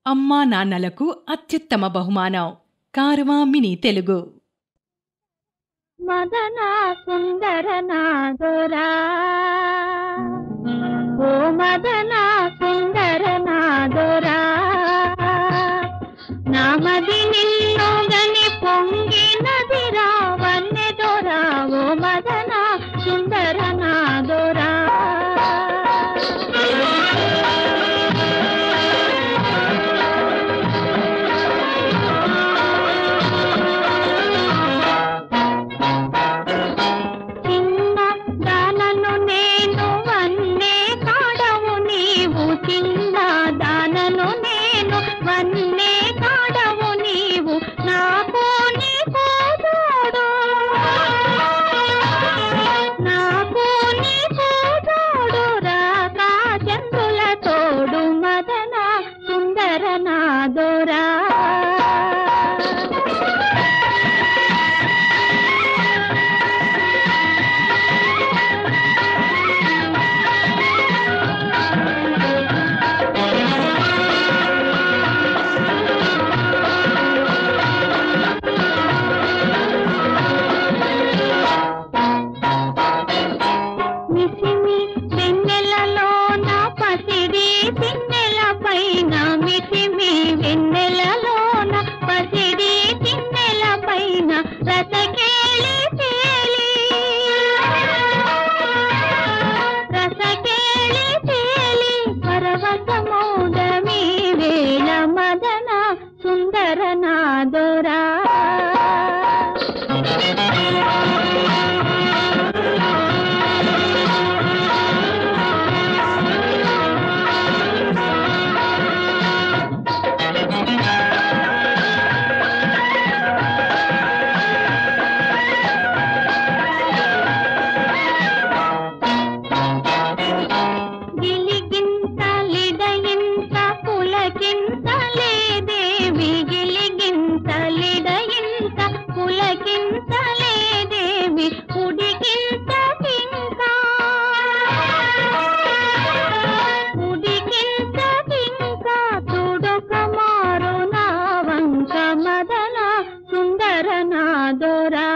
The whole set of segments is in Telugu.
అమ్మా నాన్నలకు అత్యుత్తమ బహుమానం కారవా మినీ తెలుగు మదన సుందర నాదోరా ఓ మదన సుందర నాదోరా నామది నిన్ను గని పొంగినదిరా వన్నెదోరా ఓ మదన సుందర నాదోరా చిన్న దానను నేను వన్నే కాడవు నీవు చిన్న దానను నేను వన్నే కాడవు నీవు నాకు నీకు తోడు నాకు నీకు తోడు రాకా చంద్రుల తోడు మదన సుందర నాదోరా మిసిమి వెన్నెలలోన పసిడి పిన్నెల పైన మిసిమి వెన్నెలలోన పసిడి పిన్నెల పైన రసకేళి తేలి రసకేళి తేలి పరవశమౌడమి వేళ మదన సుందర నాదోరా గిలిగింత లిడయింత పులకింత లేదేవి గిలిగింత లిడయింత పులకింత లేదేవి ఉడికింత కింకా ఉడికింత కింకా తుడొక మారు నా వంక మదన సుందర నాదోరా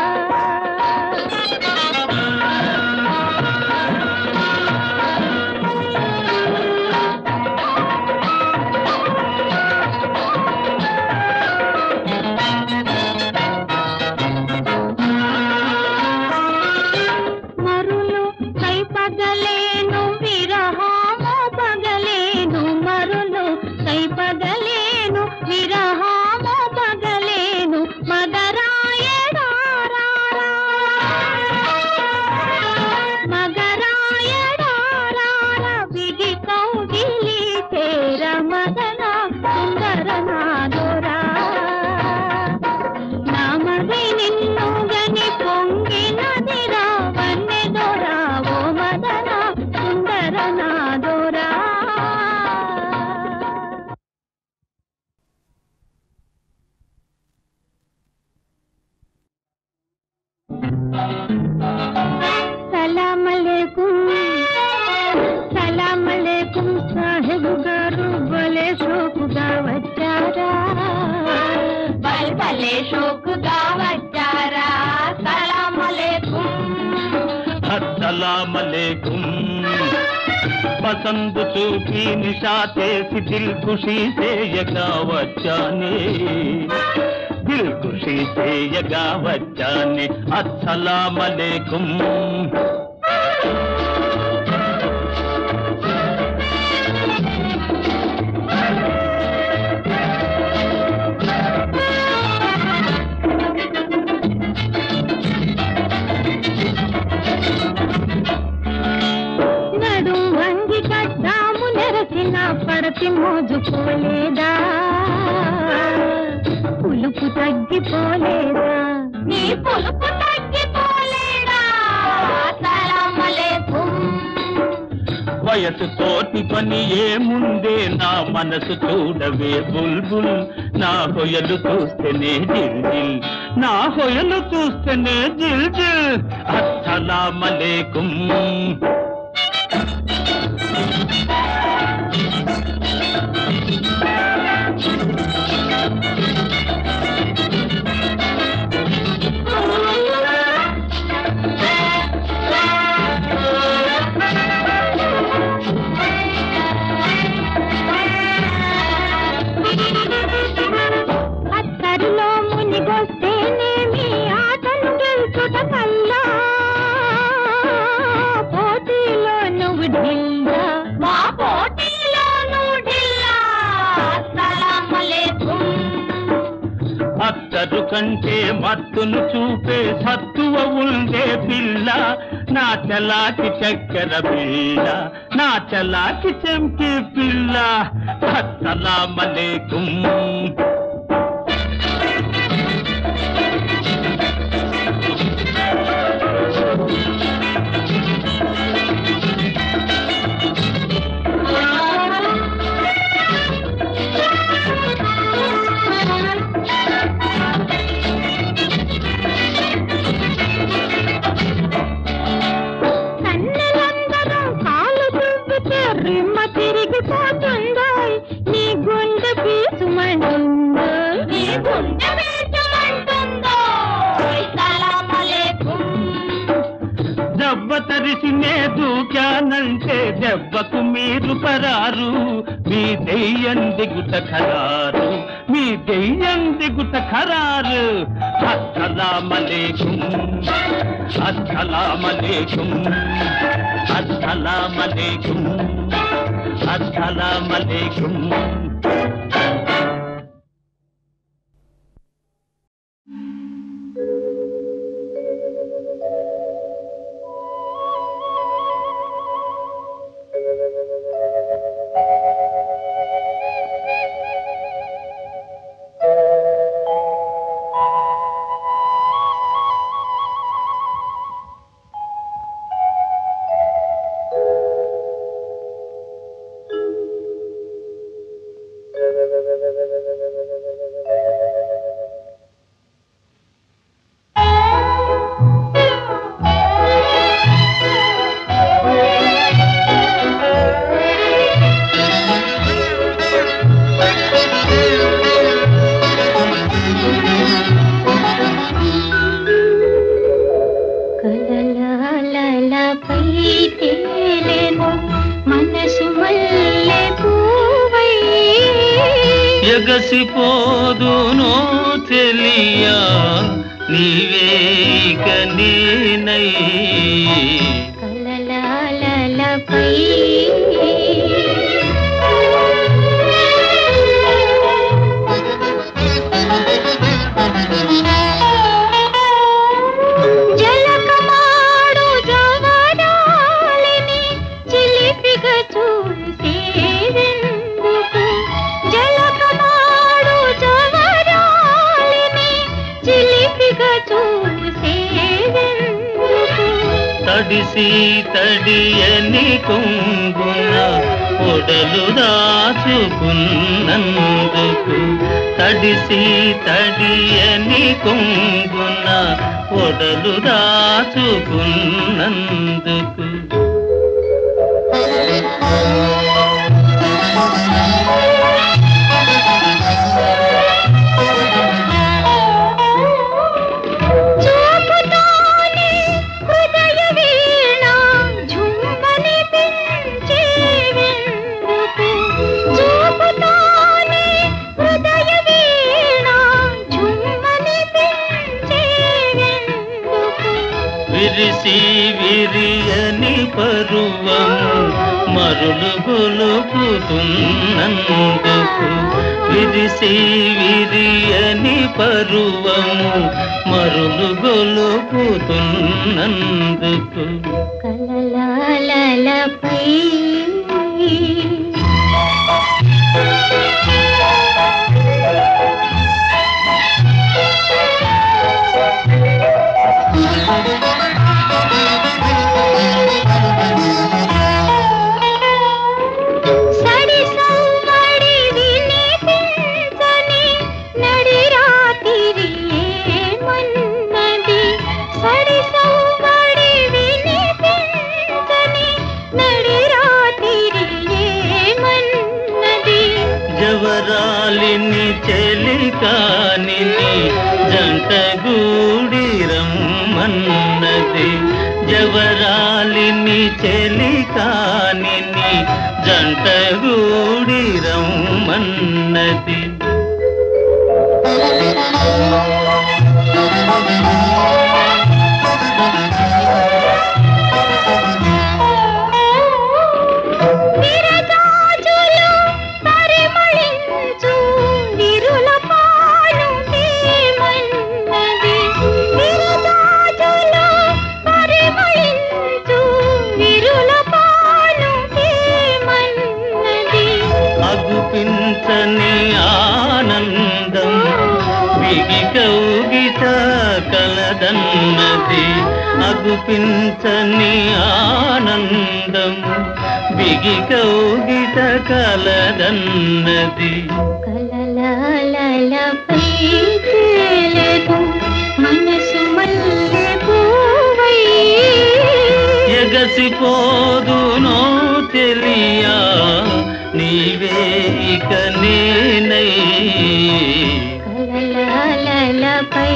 మరులు కై పగలేను విరహాము పగలేను మరులు కై పగలేను విరహాము పగలేను మగరాయడారా మగరాయడారా విగి కౌగిలి చేర మదన సుందర నాదోరా నామది నిన్ను గని పొంగినదిరా వన్నెదోరా ఓ మదన సుందర నాదోరా సలాం అలైకుం సలాం అలైకుం సాహిబ్ గారు భలే షోకుగా వచ్చారా బల్బలే షోకుగా వచ్చారా సలాం అలేకుం అస్సలామలేకుం పసందు చూపి నిషా చేసి దిల్ ఖుషి చేయగా వచ్చానే దిల్ ఖుషి చేయగా వచ్చానే అస్సలామలేకుం నడు వంగి కట్టాము నెరసిన పడతి మోజుకోలేదా పులుపు తగ్గిపోలేదా నీ పులుపు తగ్గిపోలేదా సలాం అలేకుం వయసు తోటి పని ఏముందే నా మనసు చూడవే బుల్బుల్ నా హొయలు చూస్తేనే జిల్ జిల్ నా హొయలు చూస్తేనే జిల్ జిల్ అస్సలామలేకుం ఆ మదరు కంటే మత్తును చూపే సత్తువ ఉందే పిల్ల నా చలాకి చక్కెర పిల్ల నా చలాకి చెంకి పిల్ల అస్సలామలేకుం కన్నెలందరూ కాలు దువ్వితే రిమ్మ తిరిగిపోతుందో నీ గుండె పీసుమంటుందో నీ గుండె పీచుమంటుందో సలామలేకుం దెబ్బ తరిసి నే దూకానంటే దెబ్బకు మీరు పరారు మీ దెయ్యం దిగుట ఖరారు మీ దెయ్యం దిగుట ఖరారు అస్సలామలేకుం అస్సలామలేకుం అస్సలామలేకుం అస్సలామలేకుం కలలాలపై తేలెను మనసు మల్లె పూవై ఎగసిపోదునో తెలియా నీవేక నేనై కలలాలపై జలకమాడు జవరాలిని చిలిపిగా చూసేందుకు జలకమాడు జవరాలిని చిలిపిగా చూసేందుకు తడిసి తడియని కొంగున పొడలు దాచుకున్నందుకు తడిసి తడియని కొంగున పొడలు దాచుకున్నందుకు చూపుతానే హృదయ వీణ ఝుమ్మని పెంచేవెందుకు చూపుతానే హృదయ వీణ ఝుమ్మని పెంచేవెందుకు విరిసి విరియని పరువము మరులు గొలుపుతున్నందుకు విరిసి విరియని పరువము మరులు గొలుపుతున్నందుకు కలలాలపై సడి సౌమడి వినిపించని నడి రాత్రి ఏమన్నది సడి సౌమడి వినిపించని నడి రాత్రి ఏమన్నది జవరాలిని చెలికాని జంట గూడి రమ్మన్నది జవరాలిని చెలికాని జంట గూడి రమ్మన్నది విరజాజులు పరిమళించు విరుల పాలు ఆనందం బిగి కౌగిట కలదన్నది అగుపించని ఆనందం బిగి కౌగిట కలదన్నది కలలలలపై తేలెను మనసు మల్లె పూవై ఎగసిపోదునో తెలియా నీవే ఇక నేనై కలలలలపై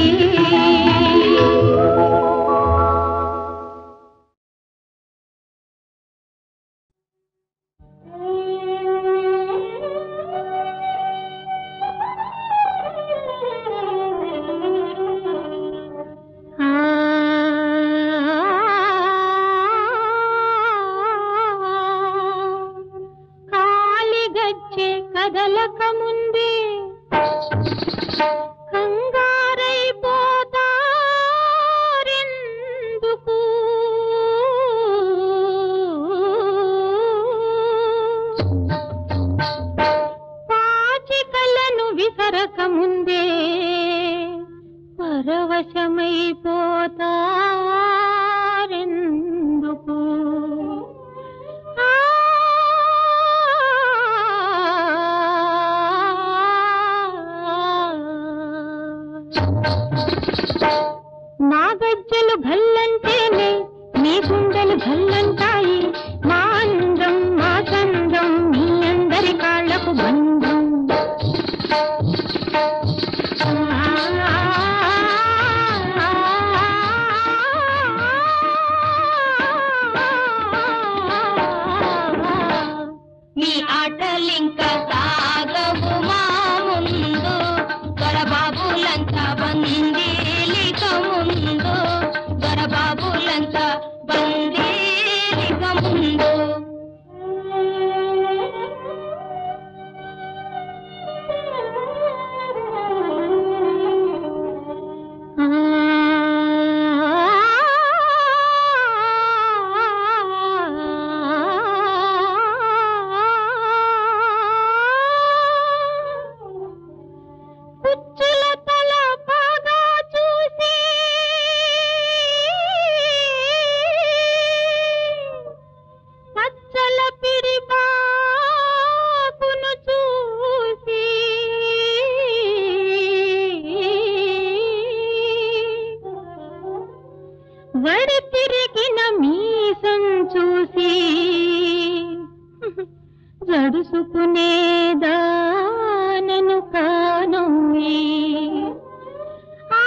కాలిగచ్చే కదలక ముందే కంగారైపోతారెందుకు పాచికలను విసరక ముందే పరవశమైపోతారెందుకు నా గజ్జలు భల్లంటేనే మీ గుండెలు భల్లంటాయి మా అందం మా చందం మీ అందరి కాళ్లకు బంధం నీ ఆటలింక సాగవు మా ముందు దొరబాబులంతా బందీలిక ముందు దొరబాబులంతా బందీలిక ముందు కుచ్చుల తల బాగా చూసి పచ్చల పిరిబాకును చూసి వడి తిరిగిన మీసం చూసి జడుసుకునేదానను కానోయి ఆ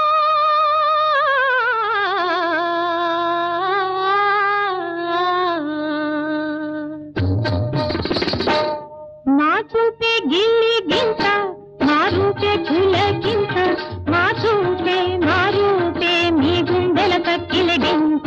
నా చూపే గిల్లి గింత మా రూపే చులకింత మా చూపే మా రూపే మీ గుండెల కక్కిలగింత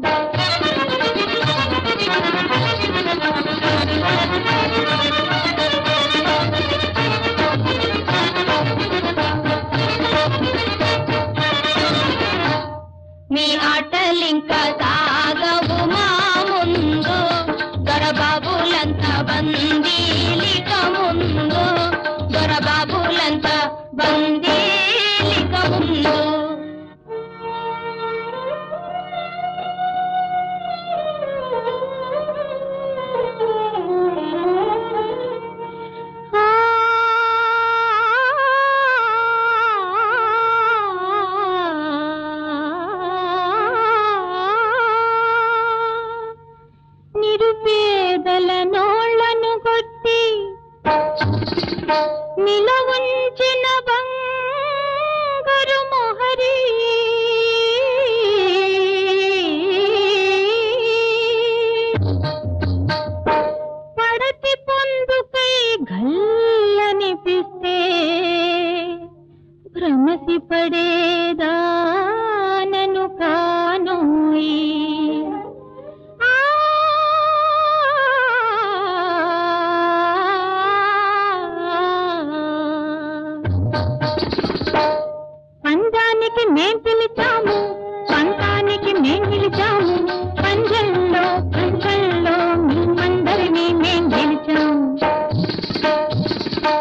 మీ ఆటలింక సాగవు మా ముందు దొరబాబులంతా బందీలిక ముందు దొరబాబులంతా బందీలిక ముందు నిరుపేదల నోళ్లను కొట్టి నిలవుంచిన బంగారు మొహరి పడతి పొందుకై గల్లనిపిస్తే భ్రమసి పడేదానను కానోయి ఆ పందానికి మేం పిలిచాము పంతానికి మేం పిలిచాము పంజంలో పంచంలో మేమందరినీ మేం గెలిచాము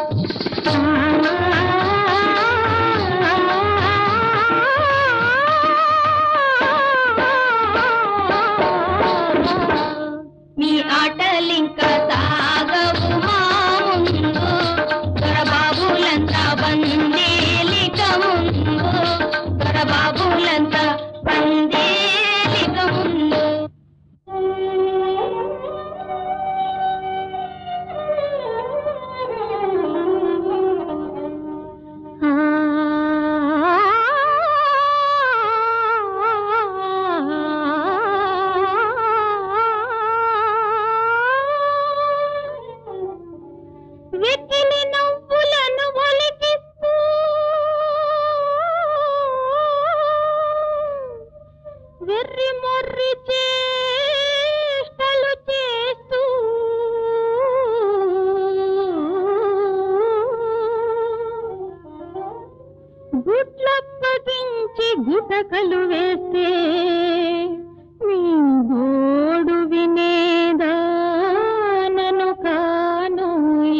గుటకలు వేస్తే మీ గోడు వినేదా నను కానోయి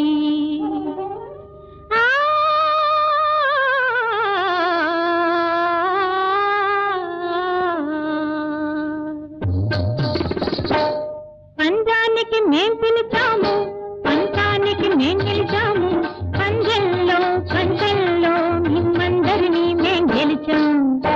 ఆ పంజానికి మేం పిలిచాము పంచానికి మేం గెలిచాము పంజల్లో పంజల్లో మిమ్మందరినీ మేం గెలిచాం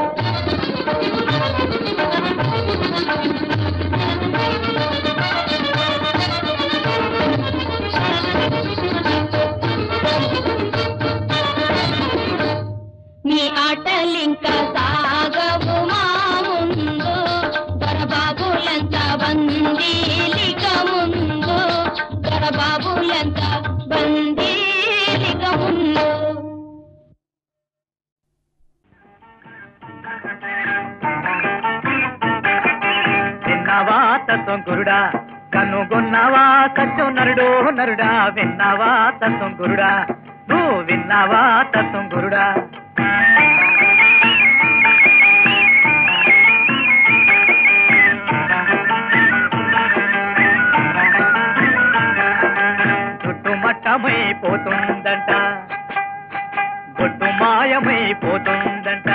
నీ ఆటలింకా సాగవు మా ముందు దొరబాబులంత బందీలిక ముందు దొరబాబులంత బందీలిక ముందు విన్నావా తత్వం గురుడా కనుగొన్నావా సత్యం నరుడు నరుడా విన్నావా తత్వం గురుడా నువ్వు విన్నావా తత్వం గురుడా చుట్టుమట్టమైపోతుందంట బొట్టు మాయమైపోతుందంట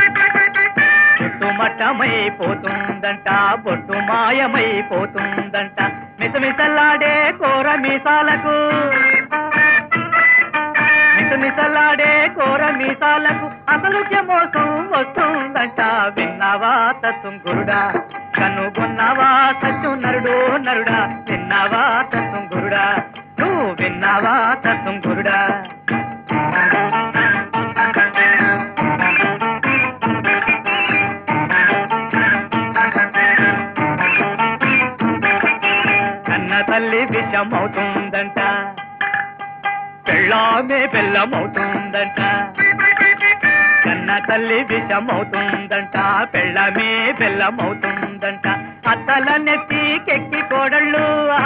చుట్టుమట్టమైపోతుందంట బొట్టు మాయమైపోతుందంట మిసమిసలాడే కోర మీసాలకు మిసమిసలాడే కోర మీసాలకు అసలు మోసం వస్తుందంట విన్నావా తత్వం గురుడా కనుగొన్నావా సత్యం నరుడు నరుడా విన్నావా తత్వం గురుడా నువ్వు విన్నావా తత్వం గురుడా కన్న తల్లి విషమవుతుందంట పెళ్ళామే బెల్లమవుతుందంట కన్న తల్లి విషమవుతుందంట పెళ్ళమే బెల్లమవుతుందంట అత్తల నెత్తికెక్కి కోడళ్ళు ఆ.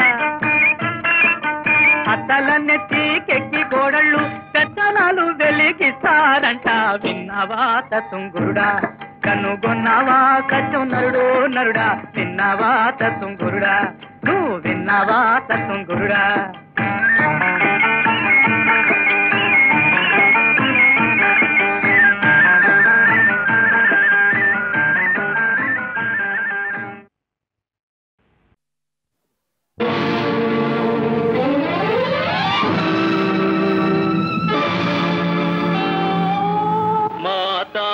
అత్తల నెత్తికెక్కి కోడళ్ళు పెత్తనాలు వెలిగిస్తారంట విన్నావా తత్తుంగురుడా కనుగొన్నావా సత్యం నరుడు నరుడా విన్నావా తత్తుంగురుడా నువ్వు విన్నావా తత్తుంగురుడా మాతా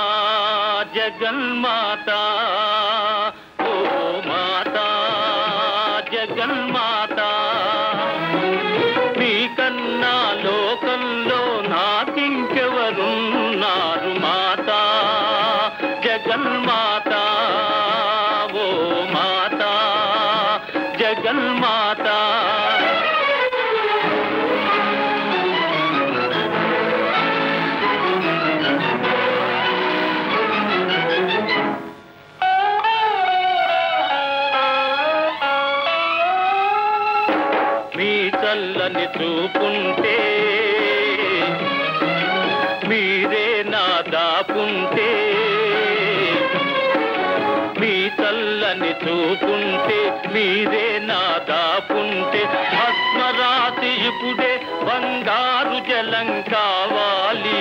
జగన్మాతా ఓ మాతా జగన్మాతా మీకన్నా లోకంలో నాకింకెవరున్నారు మాతా జగన్మాతా ఓ మాతా జగన్మాతా మీ చల్లని చూపుంటే మీరే నా దాపుంటే మీ చల్లని చూపుంటే మీరే నా దాపుంటే భస్మరాశి ఇప్పుడే బంగారు జలం కావాలి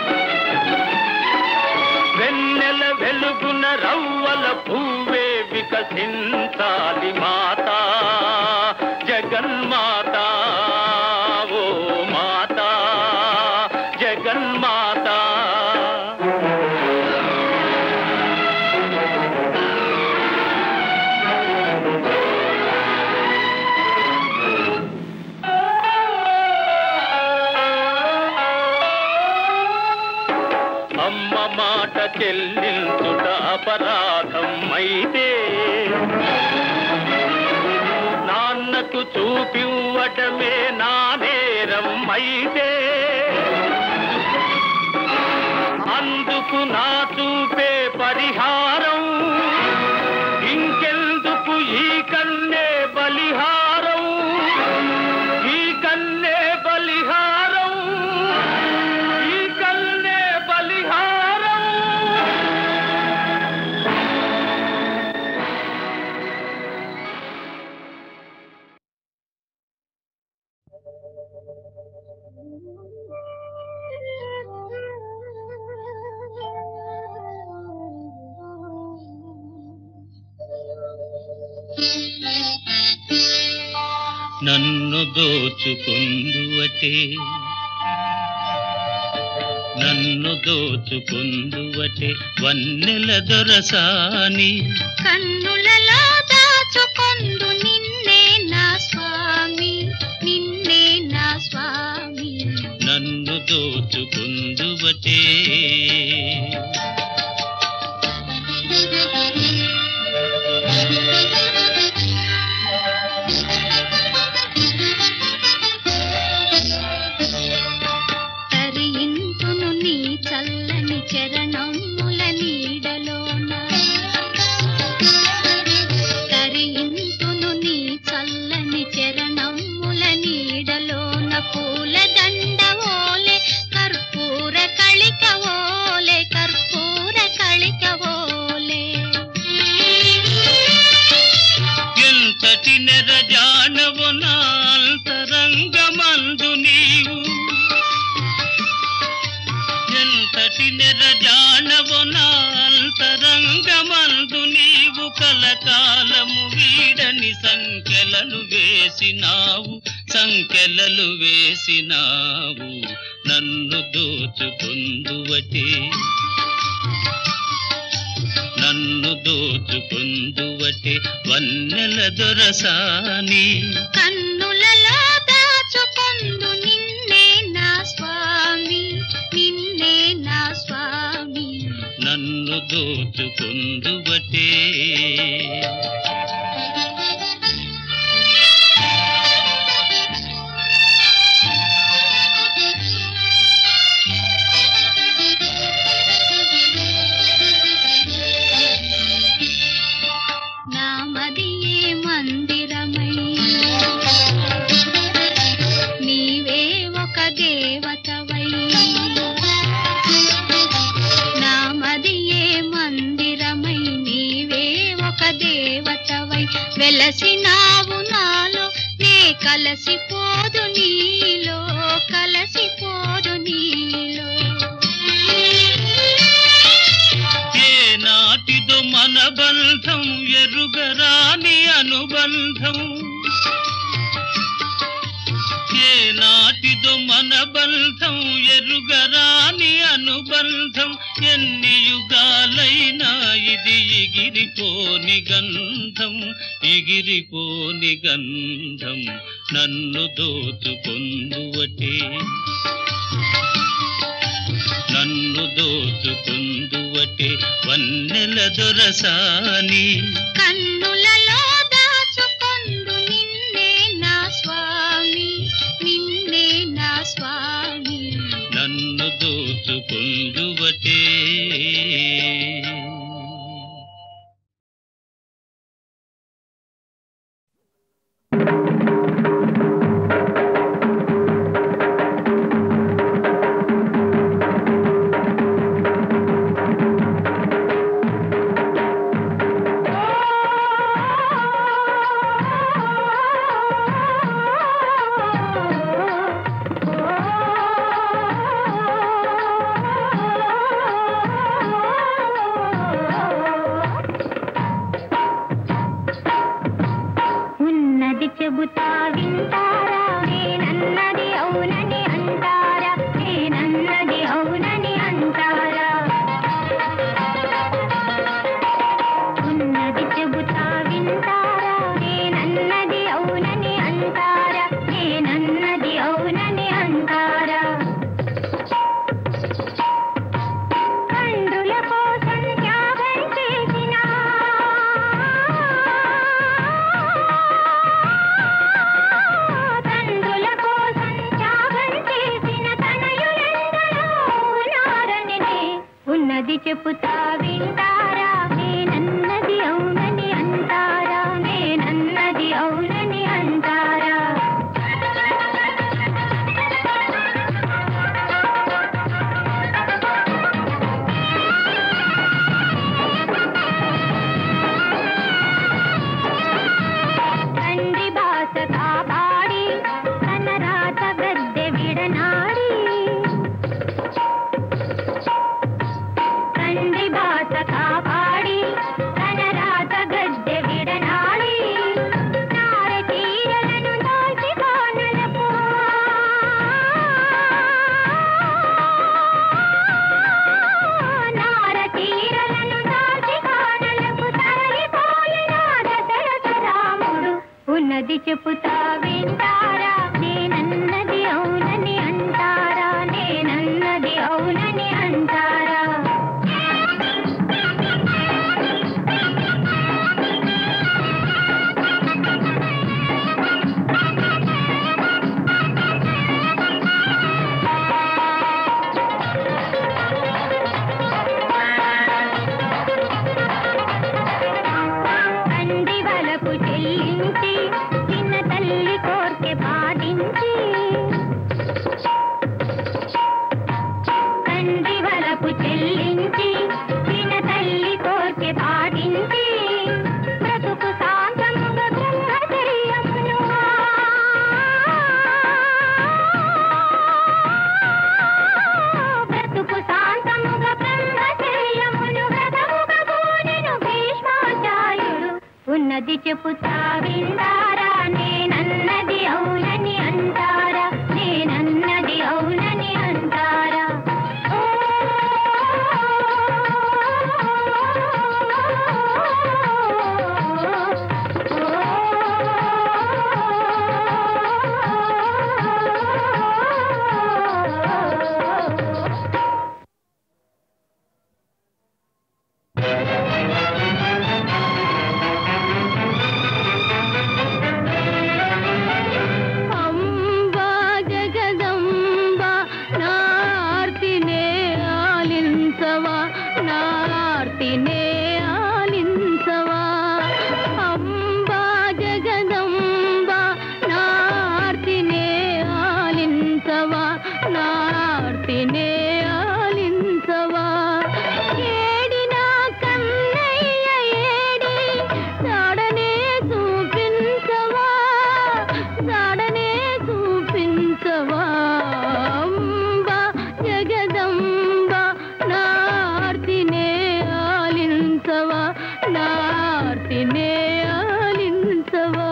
వెన్నెల వెలుగున రవ్వల పువ్వే వికసించాలి మాతా జగన్మాత ఓ మాతా జగన్మాత అమ్మ మాట చెల్లించుట అపరాధం అయితే నాన్నకు చూపివ్వటమే నా నేరం అయితే అందుకు నా చూపే పరిహారం ఇంకెందుకు ఈ కన్నే బలిహారం ఈ కన్నే బలిహారం ఈ కన్నే బలిహారం నన్ను దోచుకుందువటే నన్ను దోచుకుందువటే వన్నెల దొరసాని కన్నులలో దాచుకొందు నిన్నే నా స్వామి నిన్నే నా స్వామి నన్ను దోచుకుందువటే తరింతును నీ చల్లని చరణముల నీడలోన తరింతును నీ చల్లని చరణముల నీడలోన పూల దండ ఓలే కర్పూర కళిక ఓలే కర్పూర కళిక ఓలే ఎంతటి నెరజానవు నాంతరంగమందు నీవు ఎంతటి నెరజానవు నాంతరంగమందు నీవు కలకాలము వీడని సంఖ్యలను వేసినావు సంఖ్యలలు వేసినావు నన్ను దోచుకుందువటే నన్ను దోచుకుందువటే వన్నెల దొరసాని కన్నులలో దాచుకొందు నిన్నే నా స్వామి నిన్నే నా స్వామి నన్ను దోచుకుందువటే నామదియే మందిరమై నీవే ఒక దేవతవై నామదియే మందిరమై నీవే ఒక దేవతవై వెలసినావు నాలో నే కలసిపోదు నీలో కలసిపోదు నీలో ఏ నాటిదో మన బంధం ఎరుగరాని అనుబంధం ఏ నాటిదో మన బంధం ఎరుగరాని అనుబంధం ఎన్ని యుగాలైనా ఇది ఎగిరిపోని గంధం ఎగిరిపోని గంధం నన్ను దోచుకొందువటే నన్ను దోచుకుందువటే వన్నెల దొరసాని కన్నులలో దాచుకొందు నిన్నే నా స్వామి నిన్నే నా స్వామి నన్ను దోచుకుందువటే ఉన్నది చెబుతా వింటారా నేనన్నది అవునని అంటారా నేనన్నది అవునని అంటారా ఉన్నది చెబుతా వింటారా నేనన్నది అవునని అంటారా నేనన్నది అవునని అంటారా తండ్రుల కోసం త్యాగం చేసిన తండ్రుల కోసం త్యాగం చేసిన తనయులెందరో ఉన్నారని ఉన్నది చెప్పుతా వింటారా నేనన్నది అవునని అంటారా నేనన్నది అవునని అంటారా తండ్రి బాస కాపాడి తన రాత గద్దె విడనాడి తండ్రి చెబుతా వింటారా నేనన్నది అవునని అంటారా నేనన్నది అవునని అంటారా తండ్రి వలకు చెల్లించి చిన్న తల్లి కోర్కె బాధించి తండ్రి వలకు చెల్లించి చిన్న తల్లి కోర్కె బాధించి బ్రతుకు శాంతముగా బ్రహ్మచర్యమును బ్రతుకు శాంతముగా బ్రహ్మచర్యమును వ్రతముగా కూనెను భీష్మాచార్యుడు ఉన్నది చెప్పుతా వింటారా నేనన్నది అవునని అంటారా నేనన్నది అవునని అంటారా అంబా జగదంబ నార్తినే ఆలించవా నార్తినే ఆలించవా అంబా జగదంబ నార్తినే ఆలించవా నార్తినే ఆలించవా ఏడినా కన్నయ్య ఏడి చాడనే చూపించవా చాడనే చూపించవా అంబ జగదంబ నార్తినే ఆలించవా నార్తినే ఆలించవా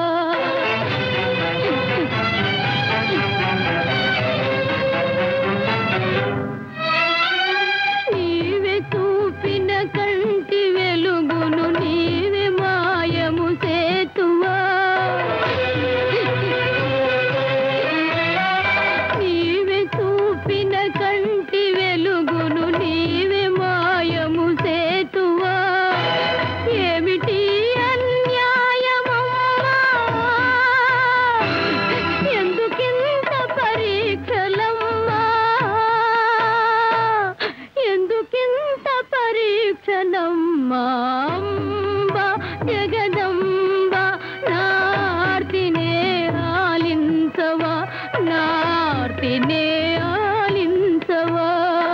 నీవే చూపిన కంటి వెలుగును నీవే మాయము సేతువా నీవే చూపిన కంటి వెలుగును నీవే మాయము సేతువా ఏమిటి అన్యాయమమ్మా ఎందుకింత పరీక్షలమ్మా ఎందుకింత పరీక్షలమ్మా అంబ జగదంబ నార్తినే ఆలించవా నార్తినే ఆలించవా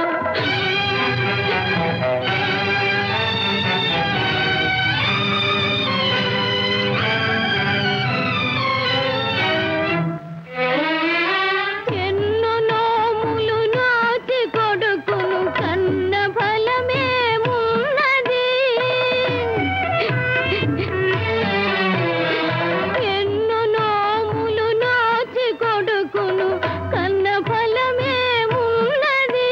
ఎన్ను నోములు నాచి కొడుకును కన్న ఫలమేమున్నది ఎన్ను నోములు నాచి కొడుకును కన్న ఫలమేమున్నది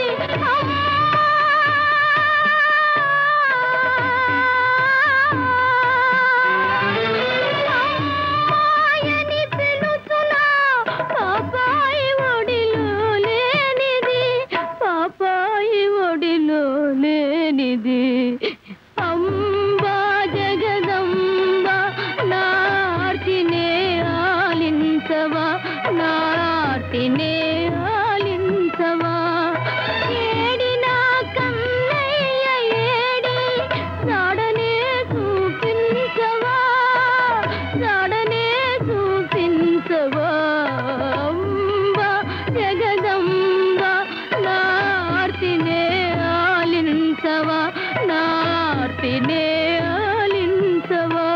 అమ్మాయని పిలుచునా పాపాయి ఒడిలో లేనిది పాపాయి ఒడిలో లేనిది అంబా జగదంబ నార్తినే ఆలించవా నార్తినే ఆలించవా ఏడినా కన్నయ్య ఏడి నాడనే చూపించవా నాడనే చూపించవా అంబ జగదంబ నార్తినే ఆలించవా నార్తినే ఆలించవా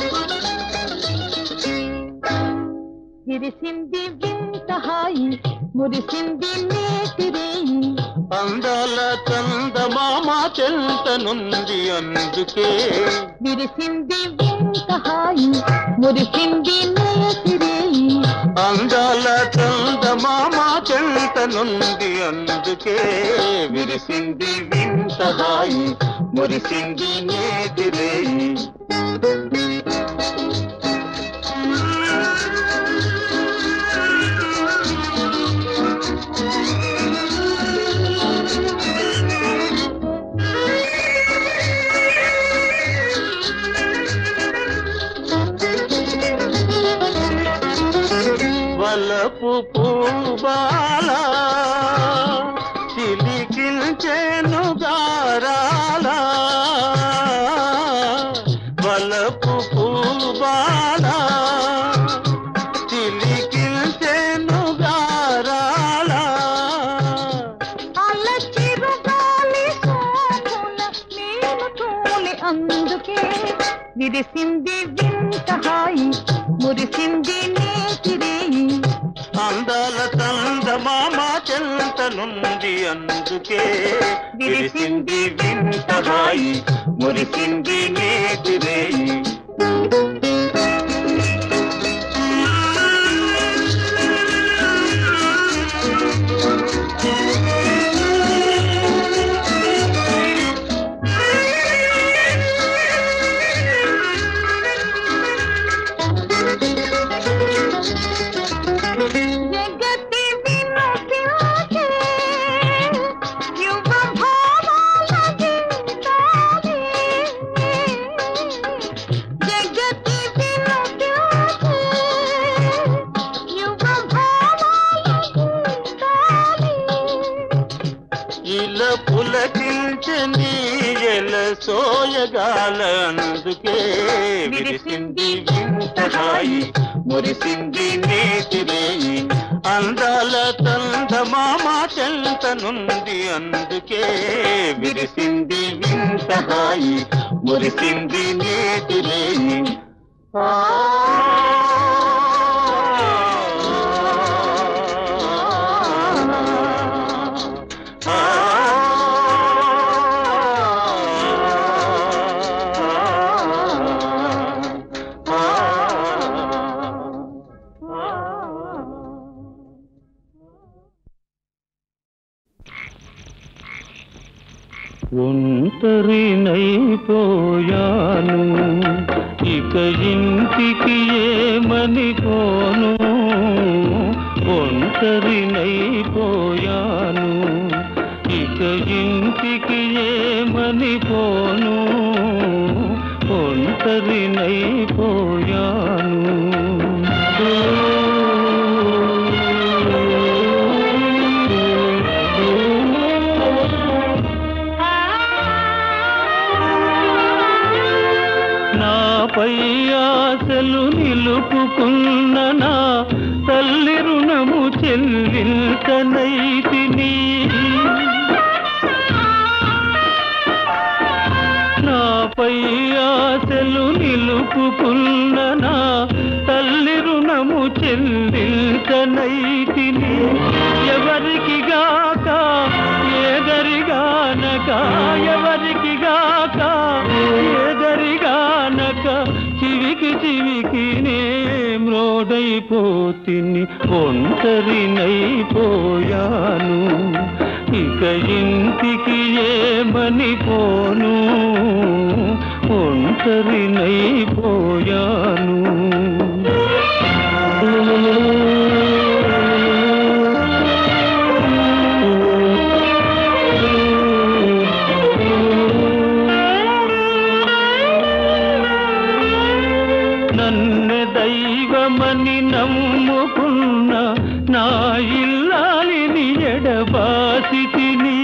విరిసింది వింత హాయి మురిసింది నేతిరేయి అందాల చందమామ చెంతనుంది అందుకే విరిసింది వింత హాయి మురిసింది నేతిరేయి అందాల చందమామ చెంతనుంది అందుకే విరిసింది వింత హాయి మురిసింది నేతిరేయి వలపు పూబాల చిలికిల్చెను గారాల వలపు పూబాల చిలికిల్చెను గారాల అల్ల చిరుగాలి సోమున నేను తోలి అందుకే విరిసింది వింత హాయి మురిసింది నేతిరేయి అందాల చందమామ చెంతనుంది అందుకే విరిసింది వింత హాయి మురిసింది నేతిరేయి జగతి వినుతించే యువ భావాల గీతాలే. జగతి వినుతించే యువ భావాల గీతాలే. ఇలా పులకించని ఎల సోయగాల అందుకే విరిసింది వింత హాయి మురిసింది నేతిరేయి అందాల చందమామ చెంతనుంది అందుకే విరిసింది వింత హాయి మురిసింది నేతిరేయి ఆ ఒంటరినైపోయాను ఇక ఇంటికి ఏమని పోను ఒంటరినైపోయాను ఇక ఇంటికి ఏమని పోను నాపై ఆశలు నిలుపుకున్న నా తల్లి రుణము చెల్లించనైతిని నాపై ఆశలు నిలుపుకున్న నా తల్లి రుణము చెల్లించనైతిని ఎవరికి గాక ఏదరిగానక ఎవరికి గాక ఏదరిగానక చివికి చివికి నే మ్రోడైపోతిని ఒంటరినైపోయాను ఇక ఇంటికి ఏమని పోను ఒంటరినైపోయాను నన్ను దైవమని నమ్ముకున్న నా ఇల్లాలిని ఎడబాసి తిని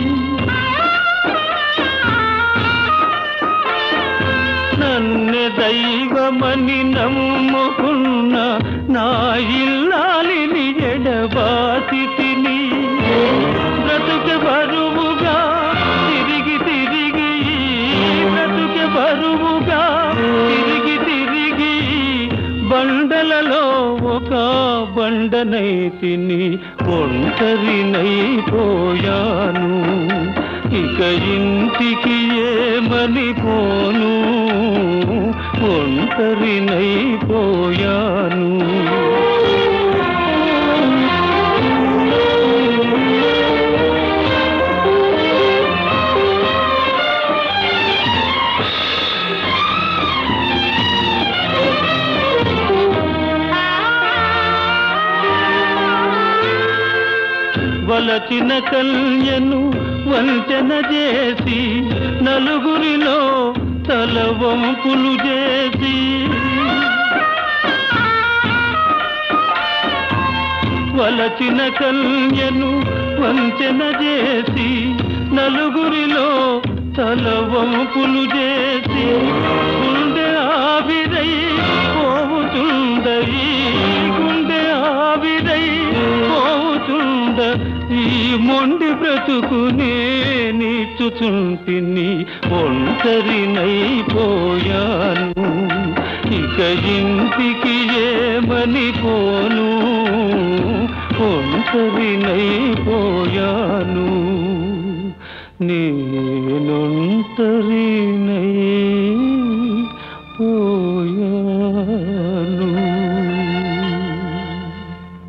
నన్ను దైవమని నమ్ముకున్న నా ఇల్లాలిని ఎడబాసి తిని బ్రతుకు బరువుగా తిరిగి తిరిగి బ్రతుకు బరువుగా తిరిగి తిరిగి బండలలో ఒక బండనై తిని ఒంటరినైపోయాను ఇక ఇంటికి ఏమని పోను ఒంటరినైపోయాను వలచిన కన్యను వంచన చేసి నలుగురిలో తల వంపులు చేసి వలచిన కన్యను వంచన చేసి నలుగురిలో తల వంపులు చేసి గుండె ఆవిరై పోవుతుందయి గుండె ఆవిరై పోవుతుంద ఈ మొండి బ్రతుకునే నీచుచుంటిని ఒంటరినైపోయాను ఇక ఇంటికి ఏమని పోను ఒంటరినైపోయాను నేనొంటరినై పోయాను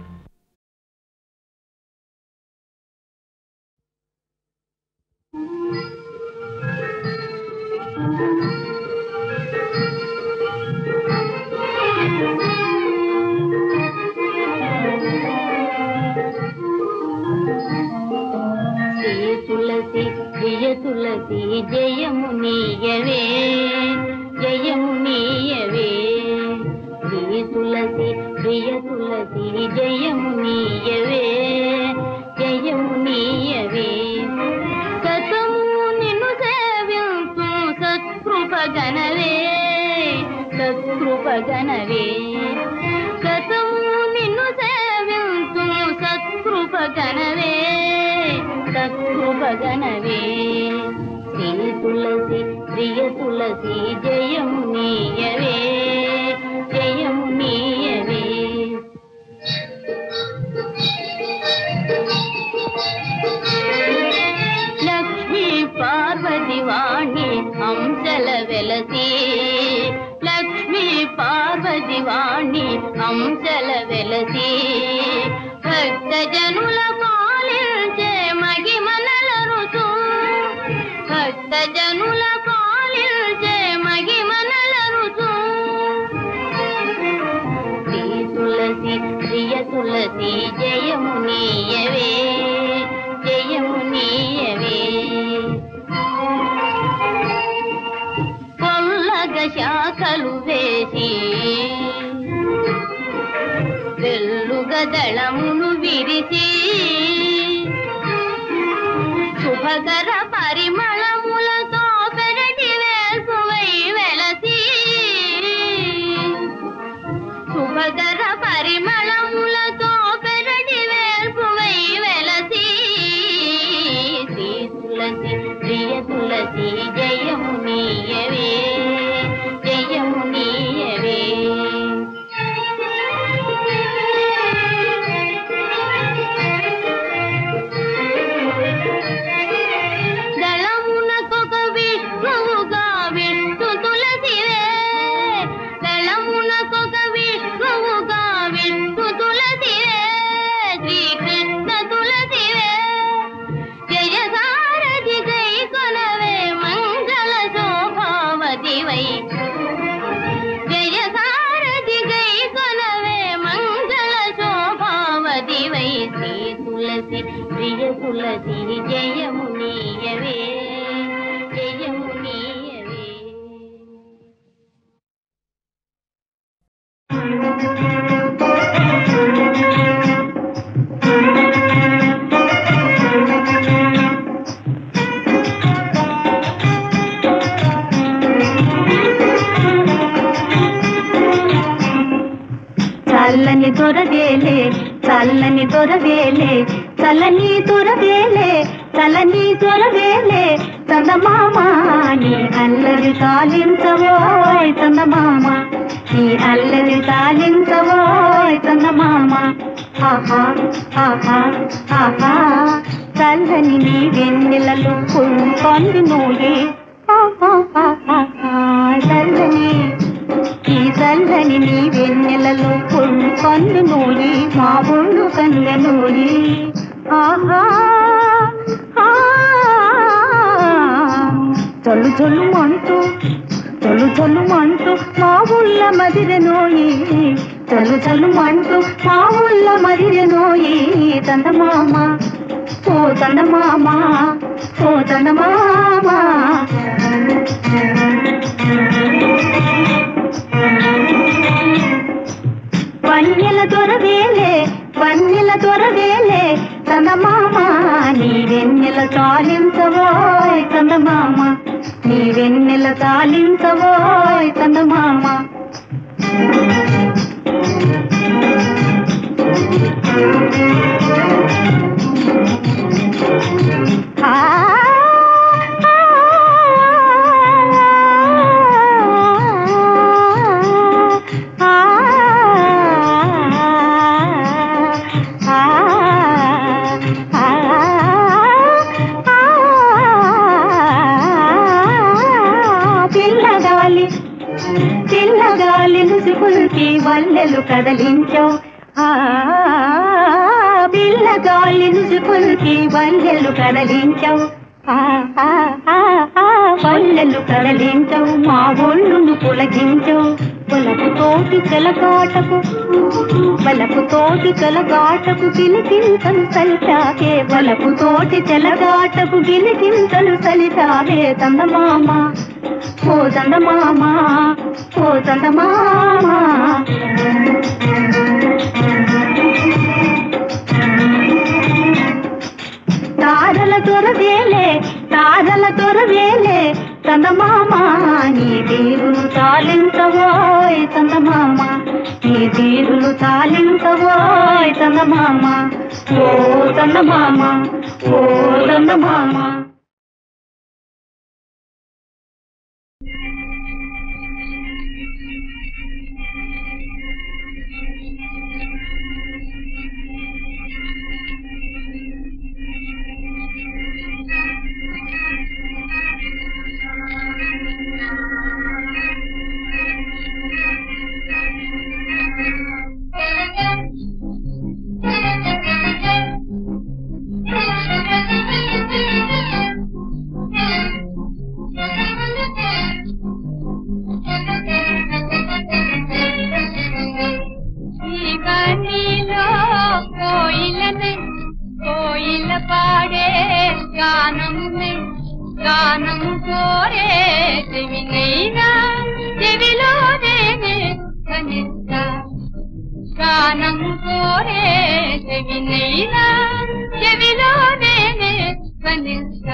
శ్రీ తులసి ప్రియ తులసి జయము నీయవే జయము నీయవే శ్రీ తులసి ప్రియ తులసి జయము నీయవే జయము నీయవే సతము నిన్ను సేవింతు సత్కృపగనవే సత్కృపగనవే సతము నిన్ను సేవింతు సత్కృపగనవే సత్కృపగనవే శ్రీ తులసి ప్రియ తులసి జయము నీయవే జయము నీయవే లక్ష్మీ పార్వతి వాణి అంశల వెలసి లక్ష్మీ పార్వతి వాణి అంశల వెలసి భక్త జనుల పాలించే మగిమనల రుసు భక్త జనుల పాలించే మగిమనల రుసు శ్రీ తులసి ప్రియ తులసి జయము నీయవే జయము నీయవే పొల్లగ శాఖలు వేసి వెల్లుగ దళములు విరిసి శుభకర పరిమళములతో పెరటి వేల్పువై వెలసి శుభకర పరిమళములతో పెరటి వేల్పువై వెలసి శ్రీ తులసి ప్రియ తులసి జయము నీయవే జయము నీయవే దళమునకొక విష్ణువుగా విష్ణు తులసివే దళమునకొక విష్ణువుగా విష్ణు తులసివే శ్రీకృష్ణ తులసివే జయ సారథి గై కొనవే మంగళ శోభావతివై జయ సారథి గై కొనవే మంగళ శోభావతివై శ్రీ తులసి ప్రియ తులసి జయము నీయవే జయము నీయవే చల్లని దొరవేలే చల్లని దొరవేలే చల్లని దొరవేలే చల్లని దొరవేలే చందమామ నీ అల్లరి కాలించవోయ్ చందమామ నీ అల్లరి కాలించవోయ్ చందమామ ఆహా ఆహా ఆహా చల్లని నీ వెన్నెలలో కొండు నోయే ఆహా ఆహా చల్లని ఈ చల్లని నీ వెన్నెలలో కొండు నోయి మా ఒళ్ళు కంద నోయి ఆహా ఆ, చల్లు చల్లు అంటూ చల్లు చల్లు అంటూ మా ఊళ్ళ మదిర నోయి చల్లు చల్లు అంటూ మా ఊళ్ళ మదిర నోయి చందమామ ఓ చందమామ ఓ చందమామ వన్యల దొరవేలే వన్యల దొరవేలే చందమామ నీ వెన్నెల తాలించవోయ్ చందమామ నీ వెన్నెల తాలించవోయ్ చందమామ ఆ పిల్లగాలి పిల్లగాలి నుసుకుల్కి వల్లెలు కదలించావు ఆ పిల్లగాలి నుసుకుల్కి వల్లెలు కదలించావు ఆ, ఆ, ఆ, ఆ, వల్లెలు కదలించవు మా ఒళ్ళును పులగించవు పొలకు తోటి చెలగాటకు వలకు తోటి చెలగాటకు గిలికింతలు సలిచావే వలకు తోటి చెలగాటకు గిలికింతలు సలిచావే చందమామ ఓ చందమామ ఓ చందమామ తారల దొరవేలే తారల దొరవేలే చందమామ నీ తీరును తాలించవోయ్ చందమామ నీ తీరును తాలించవోయ్ చందమామ ఓ చందమామ ఓ చందమామ జీవనిలో కోయిలనే కోయిల పాడే గానమునే గానము కోరే చెవినైనా చెవిలోనే కనిస్తా గానము కోరే చెవినైనా చెవిలోనే కనిస్తా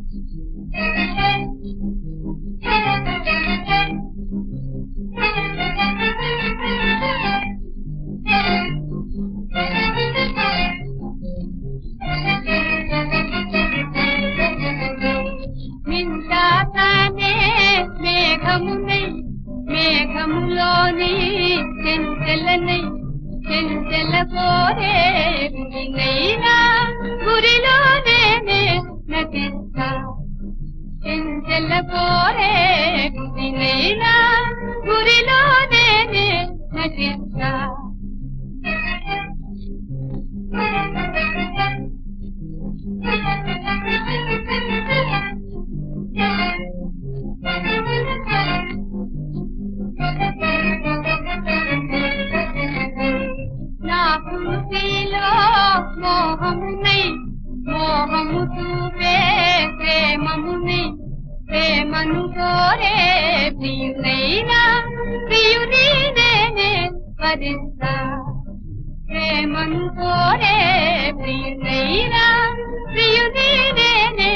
మింటానే మేఘమునై మేఘములోని చెంచెలనై చెంచెల కోరే గురినైనా గురిలోనే నటిస్తా చెంచెల కోరే గురినైనా గురిలోనే నటిస్తా నా కృతిలో మోహమునై మోహము చూపే ప్రేమమునై ప్రేమను కోరే ప్రియునైనా ప్రియుని నేనే వరిస్తా ప్రేమను కోరే ప్రియునైనా ప్రియుని నేనే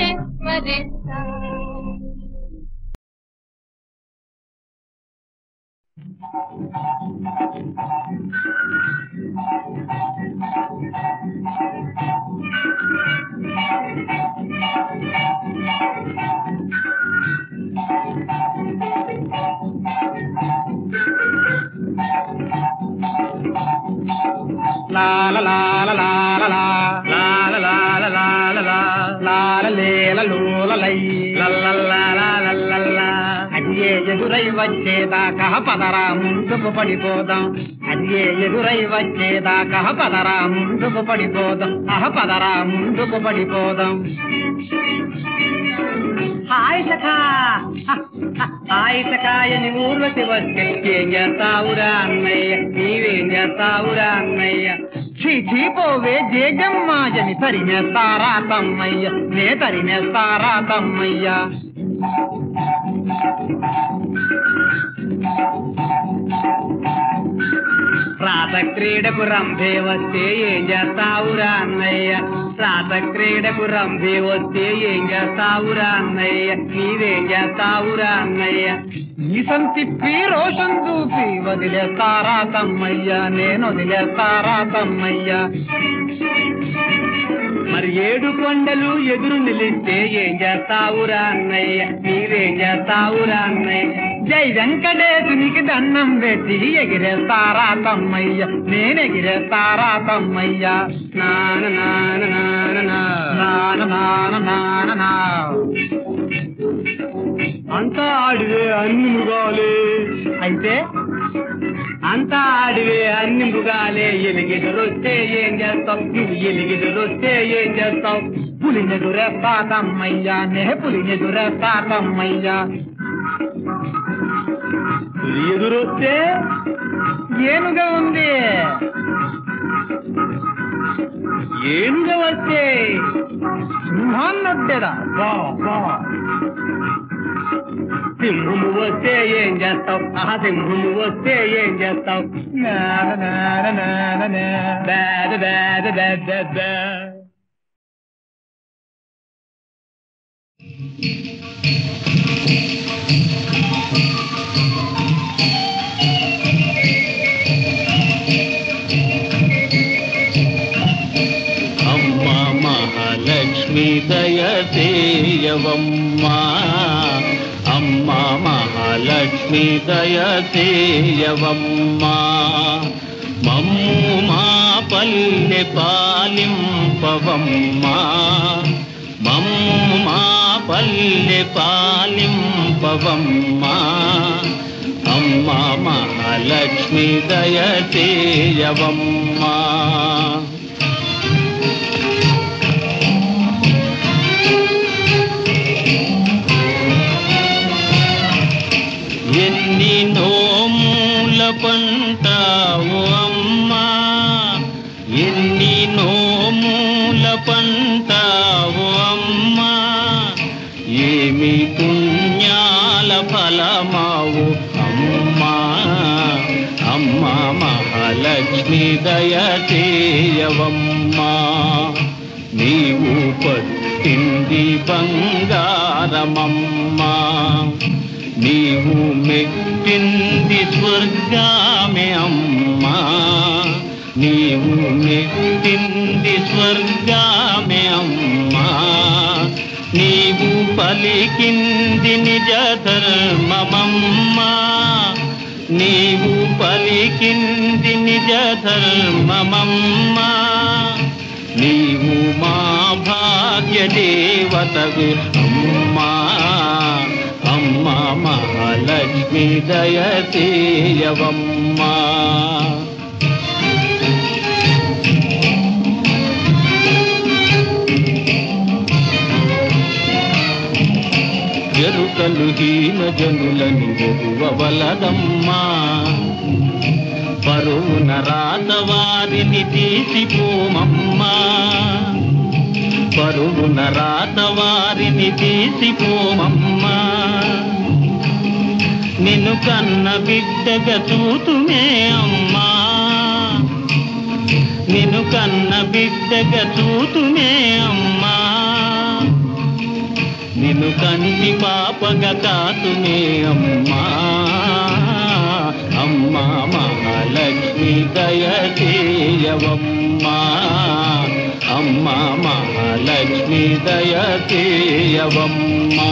వరిస్తా అది ఏ ఎదురై వచ్చేదాకా పదరా ముందుకు పడిపోదాం అది ఏ ఎదురై వచ్చేదాకా పదరా ముందుకు పడిపోదాం అహ పదరా ముందుకు పడిపోదాం హాయ్ సఖా హ, హ, హాయ్ సఖాయని ఊర్వశి వస్తే ఏం చేస్తావురా అన్నయ్య నీవేం చేస్తావురా అన్నయ్య ఛీ ఛీ పోవే జేజమ్మాజని తరిమేస్తారా తమ్మయ్య నే తరిమేస్తారా తమ్మయ్య ప్రాత క్రీడకు రంభే వస్తే ఏం చేస్తావురా అన్నయ్య ప్రాత క్రీడకు రంభే వస్తే ఏం చేస్తావురా అన్నయ్య నీవేం చేస్తావురా అన్నయ్య ఈసం తిప్పి రోషన్ చూపి వదిలేస్తారా తమ్మయ్య నేను వదిలేస్తారా తమ్మయ్య మరి ఏడు కొండలు ఎదురు నిలిస్తే ఏం చేస్తావురా అన్నయ్య నీవేం చేస్తావురా అన్నయ్య జై వెంకటేశునికి దండం పెట్టి ఎగిరేస్తారా తమ్మయ్య నేను ఎగిరేస్తారా తమ్మయ్య నాన నాన నాన నాన నాన నాన నా అంతా ఆడివే అన్ని ముగాలే అయితే అంతా ఆడివే అన్ని మృగాలే ఎలిగిదురొస్తే ఏం చేస్తావు నువ్వు ఎలిగిదురొస్తే ఏం చేస్తావు పులినెదురేస్తా తమ్మయ్యా నే పులినెదురేస్తా తమ్మయ్యా పులి ఎదురొస్తే ఏనుగా ఉంది ఏనుగా వస్తే సింహాన్నొడ్డెదా బా బా సింహము వస్తే ఏం చేస్తావు ఆ సింహము వస్తే ఏం చేస్తావు బ్యాద బ్యాద బ్యాద బ్యాద అమ్మ మహాలక్ష్మి దయసేయవమ్మా అమ్మ మహాలక్ష్మి దయసేయవమ్మా మమ్ము మా పల్లె పాలింపవమ్మా మమ్ము మా పల్లె పాలింపవమ్మా అమ్మ మహాలక్ష్మి దయసేయవమ్మా ఎన్ని నోముల పంటావు అమ్మా ఎన్ని నోముల పంటావు అమ్మా ఏమి పుణ్యాల ఫలమావు అమ్మా అమ్మా మహాలక్ష్మి దయచేయవమ్మా నీవు పట్టింది బంగారమమ్మా నీవు మెట్టింది స్వర్గామే అమ్మా నీవు మెట్టింది స్వర్గామే అమ్మా నీవు పలికింది నిజ ధర్మమమ్మా నీవు పలికింది నిజ ధర్మమమ్మా నీవు మా భాగ్య దేవతవి అమ్మా అమ్మా మహాలక్ష్మి దయచేయవమ్మా ఎరుకలు హీన జనులని ఎరువవలదమ్మా పరువున రాత వారిని తీసిపోమమ్మా పరువున రాత వారిని తీసిపోమమ్మా నిన్ను కన్న బిడ్డగా చూతుమే అమ్మా నిన్ను కన్న బిడ్డగా చూతుమే అమ్మా నిన్ను కంటి పాపగా కాతునే అమ్మా అమ్మ దయచేయవమ్మా అమ్మ మహాలక్ష్మి దయచేయవమ్మా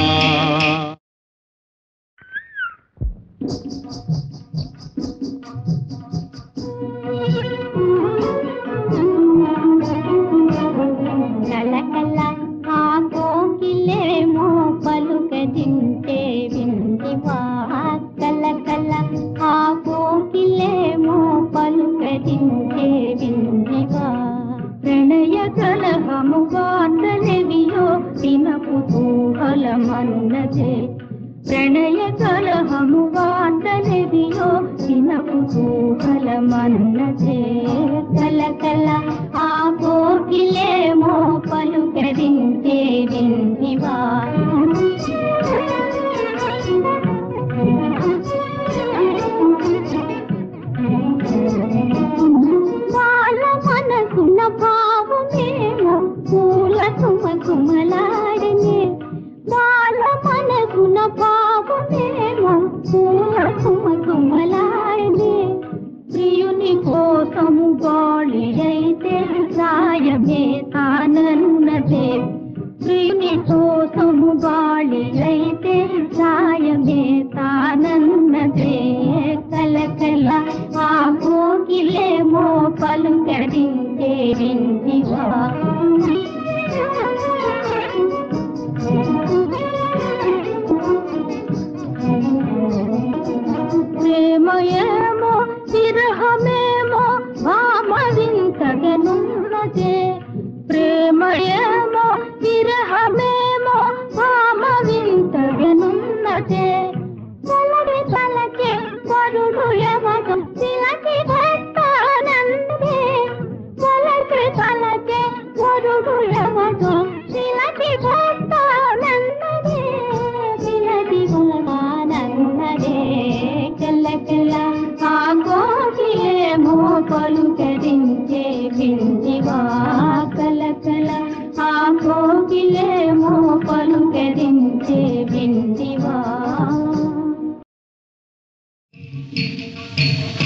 కలకల ఆ కోకిలేమో పలుకదింటే వింటివా కలకల ఆ కోకిలేమో పలుకదింటే వింటివా ప్రణయ కలహము వార్తలెవియో దిన కుతూహలమన్నదే ప్రణయ కలహము వార్తలెవియో దిన కుతూహలమన్నదే కలకల ఆ కోకిలేమో పలుకరించే వింటివా వాళ్ళ మనసున భావమేమో పూల కుమకుమలాడనే వాళ్ళ మనసున భావమేమో పూల కుమకుమలాడనే ప్రియుని కోసము గాలి అయితే సాయమే తానన్నదే ప్రియుని కోసము గాలి అయితే సాయమే తానన్నదే కలకల ఆ కోకిలేమో పలుకరించే వింటివా ప్రేమయేమో విరహమేమో భామవింతగనున్నదే ప్రేమయేమో విరహమేమో భామవింతగనున్నదే తలడి తలకే వరుడు ఎవగం తిలకి భక్తానందే తలకి తలకే వరుడు ఎవగం తిలకి భక్తానందే తిలకి భగవానందదే కల్ల కల్ల ఆ కోకిలేమో పలుకరించే వింటివా కల కల ఆ కోకిలేమో పలుకరించే వింటివా